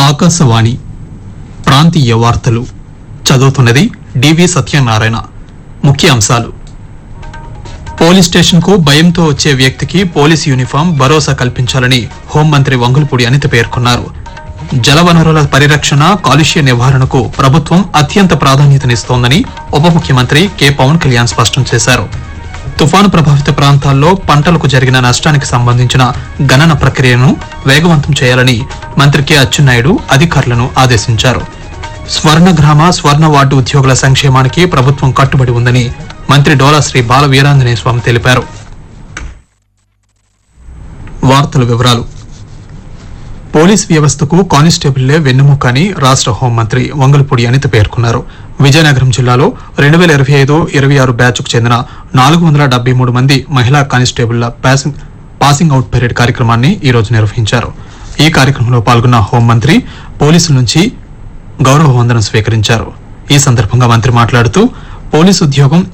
ఆకాశవాణి ప్రాంతీయ వార్తలు చదువుతున్నది డివి సత్యనారాయణ ముఖ్య అంశాలు పోలీస్ స్టేషన్ కు భయంతో వచ్చే వ్యక్తికి పోలీస్ యూనిఫామ్ భరోసా కల్పించాలని హోంమంత్రి వంగులపూడి అనిత పేర్కొన్నారు జలవనరుల పరిరక్షణ కాలుష్య నివారణకు ప్రభుత్వం అత్యంత ప్రాధాన్యతనిస్తోందని ఉప ముఖ్యమంత్రి కె పవన్ కళ్యాణ్ స్పష్టం చేశారు తుఫాను ప్రభావిత ప్రాంతాల్లో పంటలకు జరిగిన నష్టానికి సంబంధించిన గణన ప్రక్రియను వేగవంతం చేయాలని మంత్రి కె అచ్చెన్నాయుడు అధికారులను ఆదేశించారు స్వర్ణగ్రామ స్వర్ణ వార్డు ఉద్యోగుల సంక్షేమానికి ప్రభుత్వం కట్టుబడి ఉందని మంత్రి డోలా శ్రీ బాల వీరాంజనేయ స్వామి తెలిపారు వార్తల వివరాలు పోలీస్ వ్యవస్థకు కానిస్టేబుల్లే వెన్నెముక అని రాష్ట్ర హోంమంత్రి వంగలపూడి అనిత పేర్కొన్నారు విజయనగరం జిల్లాలో రెండు వేల ఇరవై ఐదు ఇరవై ఆరు బ్యాచ్కు చెందిన నాలుగు వందల డెబ్బై మూడు మంది మహిళా కానిస్టేబుళ్ల పాసింగ్ పాసింగ్ అవుట్ పరేడ్ కార్యక్రమాన్ని ఈ రోజు నిర్వహించారు ఈ కార్యక్రమంలో పాల్గొన్న హోంమంత్రి పోలీసుల నుంచి గౌరవ వందనం స్వీకరించారు ఈ సందర్భంగా మంత్రి మాట్లాడుతూ పోలీసు ఉద్యోగం